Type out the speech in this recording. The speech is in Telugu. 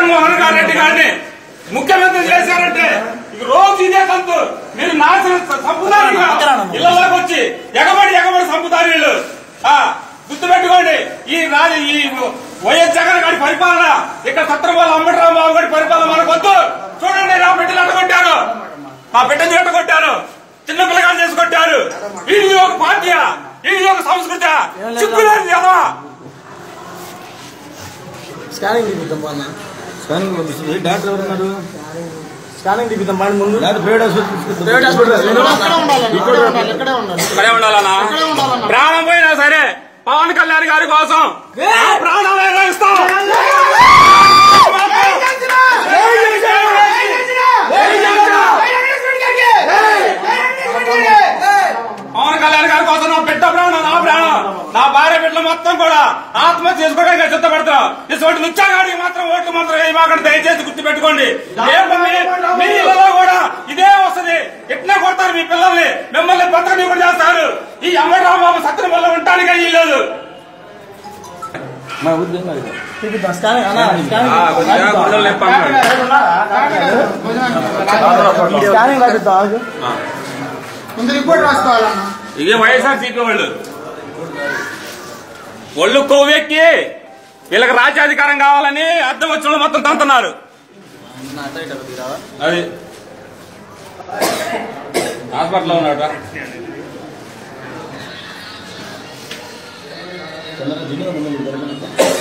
జగన్మోహన్ గారు రెడ్డి గారిని ముఖ్యమంత్రి చేశారంటే ఇక రోజు ఇదే సంతు మీరు నాశనం సంపుతారు ఇళ్లలోకి వచ్చి ఎగబడి ఎగబడి సంపుతారు వీళ్ళు ఆ, గుర్తుపెట్టుకోండి ఈ రాజు ఈ వైఎస్ జగన్ గారి పరిపాలన ఇక్కడ సత్రబాబు అంబటరావు బాబు గారి పరిపాలన మనకు వద్దు చూడండి నా బిడ్డలు అడ్డగొట్టారు మా బిడ్డని ఎట్టగొట్టారు చిన్న పిల్లగాలు చేసి కొట్టారు ఇది ఒక పార్టీయా ఇది ఒక సంస్కృత చిక్కులేదు కదా స్కానింగ్ తీపిద్దాం బాగా స్కానింగ్ పంపిస్తుంది డాక్టర్ ఎవరు ఉన్నారు స్కానింగ్ తీపిద్దాం బాగా ముందు doctor private hospital private hospital ఇక్కడే ఉండాలి ఇక్కడే ఉండాలి ఇక్కడే ఉండాలి ఇక్కడే ఉండాలన్నా ఇక్కడే ఉండాలన్నా ప్రాణం పోయినా సరే పవన్ కళ్యాణ్ గారి కోసం నా ప్రాణాలైనా ఇస్తాం పవన్ కళ్యాణ్ గారి కోసం నా బిడ్డ ప్రాణం నా ప్రాణం నా భార్య బిడ్డలు మొత్తం కూడా ఆత్మహత్య చేసుకోవడానికి సిద్ధపడతాం ఇటువంటి లుచ్చాగాడికి మాత్రం ఓట్లు మాత్రం వేయమాకండి దయచేసి గుర్తు పెట్టుకోండి రేపు మీ- మీ ఇళ్లలో కూడా ఇదే వస్తది ఎట్లా కొడతారు మీ పిల్లల్ని మిమ్మల్ని బతకని కూడా చేస్తారు ఈ అమ్మరాబాబు సత్రం వల్ల ఉండటానికి అయ్యి లేదు మా ఉద్యోగం అది. తీపిద్దాం స్కానింగ్ అన్న స్కానింగ్ స్కానింగ్ రాపిద్దాం ఆగు. ముందు రిపోర్ట్ రాసుకోవాలన్నా ఇదే వైఎస్ఆర్ సీపీ వాళ్ళు ఒళ్ళు కొవ్వెక్కి వీళ్ళకి రాజ్యాధికారం కావాలని అర్థం వచ్చిన వాళ్ళు మొత్తం తంతున్నారు అది హాస్పిటల్లో ఉన్నాడు చిన్న జిన్నుగా ముందు జరగదు.